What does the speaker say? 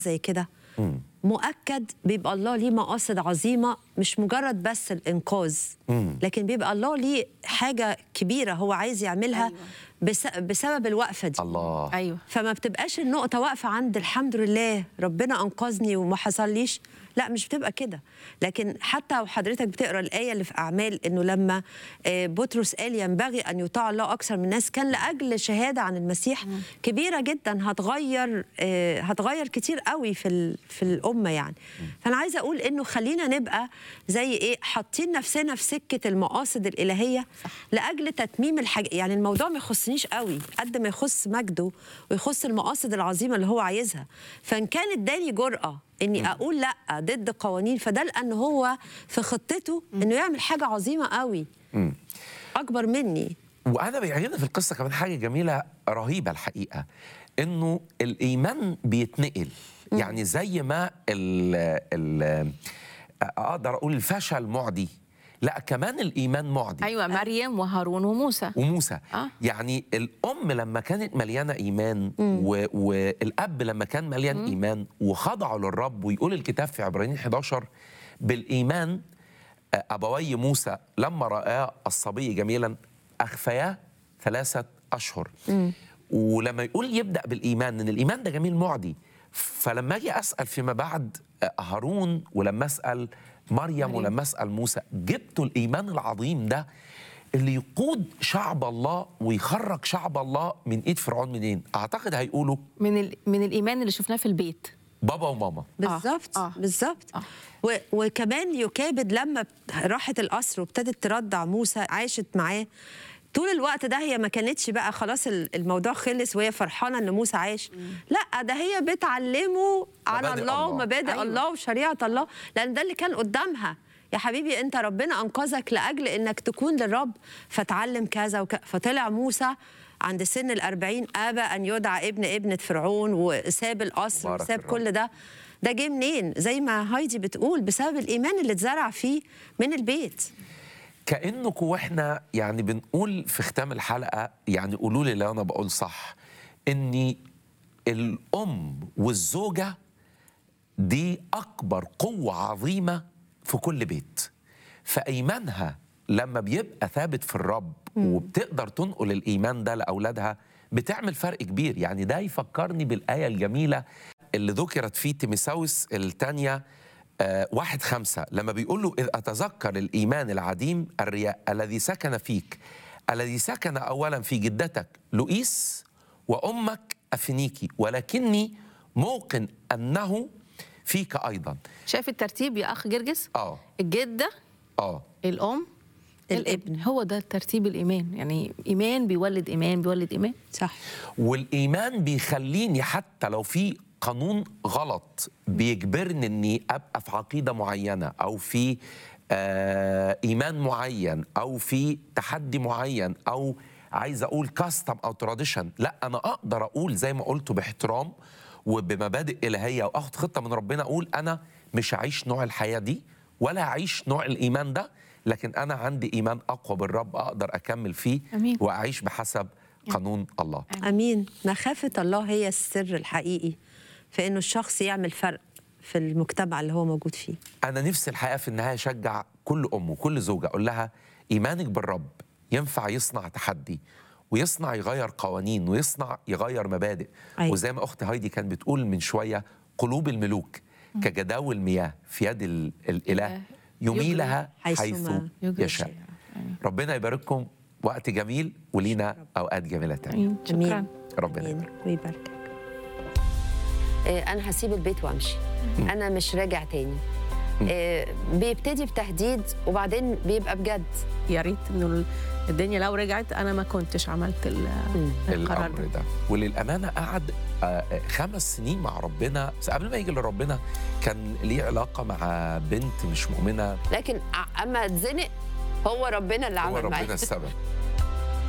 زي كده مم. مؤكد بيبقى الله ليه مقاصد عظيمه مش مجرد بس الانقاذ مم. لكن بيبقى الله ليه حاجه كبيره هو عايز يعملها أيوة. بس بسبب الوقفه دي الله ايوه فما بتبقاش النقطة واقفة عند الحمد لله ربنا أنقذني وما حصليش لا مش بتبقى كده لكن حتى وحضرتك بتقرا الآية اللي في أعمال إنه لما آه، بطرس قال ينبغي أن يطاع الله أكثر من الناس كان لأجل شهادة عن المسيح كبيرة جدا هتغير آه، هتغير كتير قوي في ال- في الأمة يعني فأنا عايزة أقول إنه خلينا نبقى زي إيه حاطين نفسنا في سكة المقاصد الإلهية لأجل تتميم الحاجة يعني الموضوع ما يخصنيش قوي قد ما يخص مجده ويخص المقاصد العظيمة اللي هو عايزها فإن كان اداني جرأة إني أقول لأ ضد قوانين فده لأن هو في خطته إنه يعمل حاجة عظيمة قوي مم. أكبر مني وانا بيعجبني في القصه كمان حاجه جميله رهيبه الحقيقه انه الايمان بيتنقل يعني زي ما ال ال اقدر اقول الفشل معدي لا كمان الايمان معدي ايوه مريم وهارون وموسى وموسى آه. يعني الام لما كانت مليانه ايمان و... والاب لما كان مليان ايمان وخضعوا للرب ويقول الكتاب في عبرانيين 11 بالايمان آه، ابوي موسى لما راى الصبي جميلا اخفياه ثلاثه اشهر ولما يقول يبدا بالايمان ان الايمان ده جميل معدي فلما اجي اسال فيما بعد آه، هارون ولما اسال مريم مريم. ولما اسال موسى جبتوا الايمان العظيم ده اللي يقود شعب الله ويخرج شعب الله من ايد فرعون منين؟ اعتقد هيقولوا من ال... من الايمان اللي شفناه في البيت بابا وماما بالظبط آه. بالظبط آه. و- وكمان يكابد لما بت- راحت القصر وابتدت ترضع موسى عاشت معاه طول الوقت ده هي ما كانتش بقى خلاص ال- الموضوع خلص وهي فرحانه ان موسى عاش لا ده هي بتعلمه على مبادئ الله الله. ومبادئ أيوة. الله وشريعه الله لان ده اللي كان قدامها يا حبيبي انت ربنا انقذك لاجل انك تكون للرب فتعلم كذا وكذا فطلع موسى عند سن الأربعين أبى أن يدعى ابن ابنة فرعون وساب القصر مبارك وساب الرب. كل ده ده جه منين زي ما هايدي بتقول بسبب الإيمان اللي اتزرع فيه من البيت كانكم واحنا يعني بنقول في ختام الحلقه يعني قولوا لي لو انا بقول صح اني الام والزوجه دي اكبر قوه عظيمه في كل بيت فايمانها لما بيبقى ثابت في الرب وبتقدر تنقل الايمان ده لاولادها بتعمل فرق كبير يعني ده يفكرني بالايه الجميله اللي ذكرت في تيمساوس الثانيه آه واحد خمسة لما بيقول له إذ أتذكر الإيمان العديم الرياء الذي سكن فيك الذي سكن أولا في جدتك لؤيس وأمك أفنيكي ولكني موقن أنه فيك أيضا شايف الترتيب يا اخ جرجس آه الجده آه الام الابن. هو ده ترتيب الايمان يعني ايمان بيولد ايمان بيولد ايمان صح والإيمان بيخليني حتى لو في قانون غلط بيجبرني إني أبقى في عقيدة معينة أو في آه إيمان معين أو في تحدي معين أو عايز أقول كاستم أو تراديشن لا أنا أقدر أقول زي ما قلت باحترام وبمبادئ إلهية وأخد خطة من ربنا أقول أنا مش هعيش نوع الحياة دي ولا هعيش نوع الإيمان ده لكن أنا عندي إيمان أقوى بالرب أقدر أكمل فيه أمين. وأعيش بحسب قانون الله أمين مخافة الله هي السر الحقيقي في إنه الشخص يعمل فرق في المجتمع اللي هو موجود فيه انا نفسي الحقيقه في النهايه اشجع كل ام وكل زوجه اقول لها ايمانك بالرب ينفع يصنع تحدي ويصنع يغير قوانين ويصنع يغير مبادئ أيوة. وزي ما اخت هايدي كانت بتقول من شويه قلوب الملوك كجداول مياه في يد ال- الاله يميلها حيثما حيث يجري يشاء شيئا. ربنا يبارككم وقت جميل ولينا اوقات جميله تانية امين شكرا أمين ربنا أمين يبارك ويباركك آه، انا هسيب البيت وامشي انا مش راجع تاني آه، بيبتدي بتهديد وبعدين بيبقى بجد يا ريت انه الدنيا لو رجعت انا ما كنتش عملت ال- القرار الامر ده ده وللامانه قعد آه، آه، خمس سنين مع ربنا بس قبل ما يجي لربنا كان ليه علاقه مع بنت مش مؤمنه لكن ع- اما اتزنق هو ربنا اللي هو عمل ربنا معايا السبب